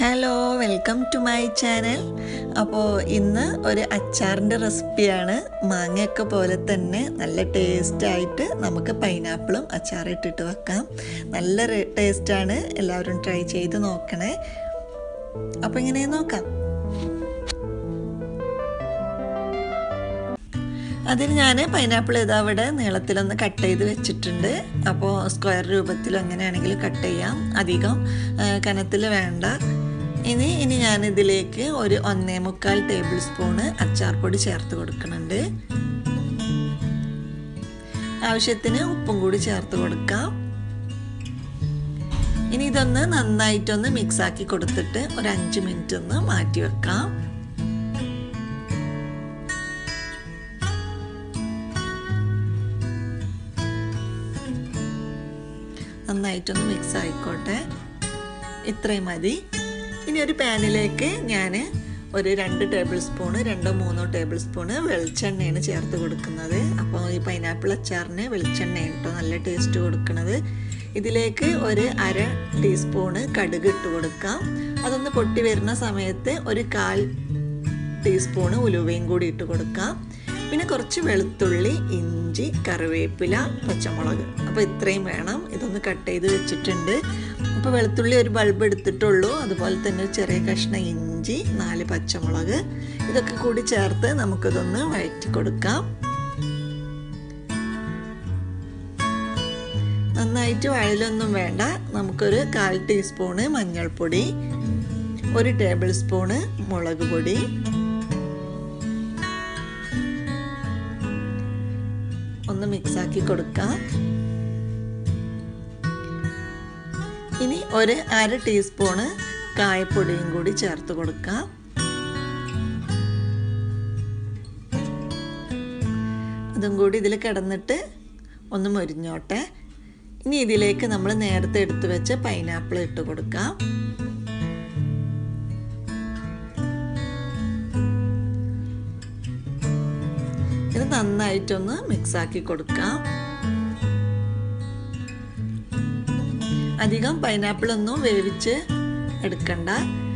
hello welcome to my channel അപ്പോൾ ഇന്ന് ഒരു അച്ചാറിൻ്റെ റെസിപ്പിയാണ് മാങ്ങയൊക്കെ പോലെ തന്നെ നല്ല ടേസ്റ്റായിട്ട് നമുക്ക് പൈനാപ്പിളും അച്ചാറിട്ടിട്ട് വെക്കാം നല്ല ടേസ്റ്റാണ് എല്ലാവരും ട്രൈ ചെയ്ത് നോക്കണേ അപ്പോൾ ഇങ്ങനെ നോക്കാം അതിന് ഞാൻ പൈനാപ്പിൾ ഇതാ അവിടെ നീളത്തിലൊന്ന് കട്ട് ചെയ്ത് വെച്ചിട്ടുണ്ട് അപ്പോൾ സ്ക്വയർ രൂപത്തിൽ എങ്ങനെയാണെങ്കിലും കട്ട് ചെയ്യാം അധികം കനത്തിൽ വേണ്ട ഇനി ഇനി ഞാൻ ഇതിലേക്ക് ഒരു ഒന്നേ മുക്കാൽ ടേബിൾ സ്പൂണ് അച്ചാർ പൊടി ചേർത്ത് കൊടുക്കുന്നുണ്ട് ആവശ്യത്തിന് ഉപ്പും കൂടി ചേർത്ത് കൊടുക്കാം ഇനി ഇതൊന്ന് നന്നായിട്ടൊന്ന് മിക്സ് ആക്കി കൊടുത്തിട്ട് ഒരു അഞ്ച് മിനിറ്റ് ഒന്ന് മാറ്റി വെക്കാം നന്നായിട്ടൊന്ന് മിക്സ് ആയിക്കോട്ടെ ഇത്രയും മതി ഇനി ഒരു പാനിലേക്ക് ഞാൻ ഒരു രണ്ട് ടേബിൾ സ്പൂണ് രണ്ടോ മൂന്നോ ടേബിൾ സ്പൂണ് വെളിച്ചെണ്ണയാണ് ചേർത്ത് കൊടുക്കുന്നത് അപ്പോൾ ഈ പൈനാപ്പിൾ അച്ചാറിന് വെളിച്ചെണ്ണയാണ് കേട്ടോ നല്ല ടേസ്റ്റ് കൊടുക്കുന്നത് ഇതിലേക്ക് ഒരു അര ടീസ്പൂണ് കടുക് ഇട്ട് കൊടുക്കാം അതൊന്ന് പൊട്ടി വരുന്ന സമയത്ത് ഒരു കാൽ ടീസ്പൂണ് ഉലുവയും കൂടി ഇട്ട് കൊടുക്കാം പിന്നെ കുറച്ച് വെളുത്തുള്ളി ഇഞ്ചി കറിവേപ്പില പച്ചമുളക് അപ്പോൾ ഇത്രയും വേണം ഇതൊന്ന് കട്ട് ചെയ്ത് വെച്ചിട്ടുണ്ട് അപ്പോൾ വെളുത്തുള്ളി ഒരു ബൾബ് എടുത്തിട്ടുള്ളൂ അതുപോലെ തന്നെ ചെറിയ കഷ്ണം ഇഞ്ചി നാല് പച്ചമുളക് ഇതൊക്കെ കൂടി ചേർത്ത് നമുക്കിതൊന്ന് വഴറ്റി കൊടുക്കാം നന്നായിട്ട് വഴലൊന്നും വേണ്ട നമുക്കൊരു കാൽ ടീസ്പൂണ് മഞ്ഞൾപ്പൊടി ഒരു ടേബിൾ സ്പൂണ് മുളക് പൊടി ഒന്ന് മിക്സ് ആക്കി കൊടുക്കാം ഇനി ഒരു അര ടീസ്പൂണ് കായപ്പൊടിയും കൂടി ചേർത്ത് കൊടുക്കാം അതും കൂടി ഇതിൽ കിടന്നിട്ട് ഒന്ന് മുരിഞ്ഞോട്ടെ ഇനി ഇതിലേക്ക് നമ്മൾ നേരത്തെ എടുത്തു വെച്ച പൈനാപ്പിൾ ഇട്ട് കൊടുക്കാം ഇത് നന്നായിട്ടൊന്ന് മിക്സ് ആക്കി കൊടുക്കാം അധികം പൈനാപ്പിൾ ഒന്നും വേവിച്ച് എടുക്കണ്ട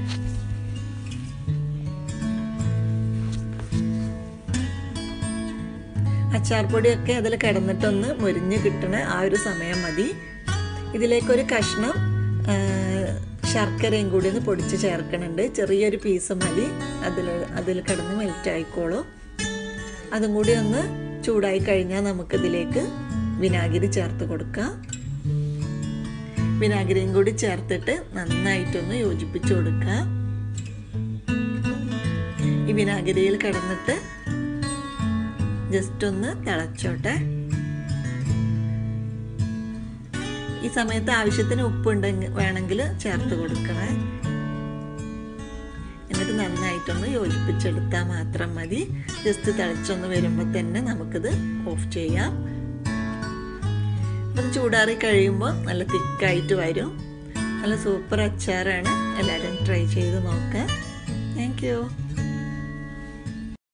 അച്ചാർ പൊടിയൊക്കെ അതിൽ കിടന്നിട്ടൊന്ന് മുരിഞ്ഞ് കിട്ടണ ആ ഒരു സമയം മതി ഇതിലേക്കൊരു കഷ്ണം ശർക്കരയും കൂടി ഒന്ന് പൊടിച്ച് ചേർക്കണുണ്ട് ചെറിയൊരു പീസ് മതി അതിൽ അതിൽ കിടന്ന് മെൽറ്റ് ആയിക്കോളും അതും കൂടി ഒന്ന് ചൂടായി കഴിഞ്ഞാൽ നമുക്കിതിലേക്ക് വിനാഗിരി ചേർത്ത് കൊടുക്കാം വിനാഗിരിയും കൂടി ചേർത്തിട്ട് നന്നായിട്ടൊന്ന് യോജിപ്പിച്ച് കൊടുക്കുക ഈ വിനാഗിരിയിൽ കിടന്നിട്ട് ജസ്റ്റ് ഒന്ന് തിളച്ചോട്ടെ ഈ സമയത്ത് ആവശ്യത്തിന് ഉപ്പുണ്ടെങ്കിൽ വേണമെങ്കിൽ ചേർത്ത് കൊടുക്കണേ എന്നിട്ട് നന്നായിട്ടൊന്ന് യോജിപ്പിച്ചെടുത്താൽ മാത്രം മതി ജസ്റ്റ് തിളച്ചൊന്ന് വരുമ്പോൾ തന്നെ നമുക്കിത് ഓഫ് ചെയ്യാം അപ്പം ചൂടാറി കഴിയുമ്പോൾ നല്ല തിക്കായിട്ട് വരും നല്ല സൂപ്പർ അച്ചാറാണ് എല്ലാവരും ട്രൈ ചെയ്ത് നോക്കുക താങ്ക്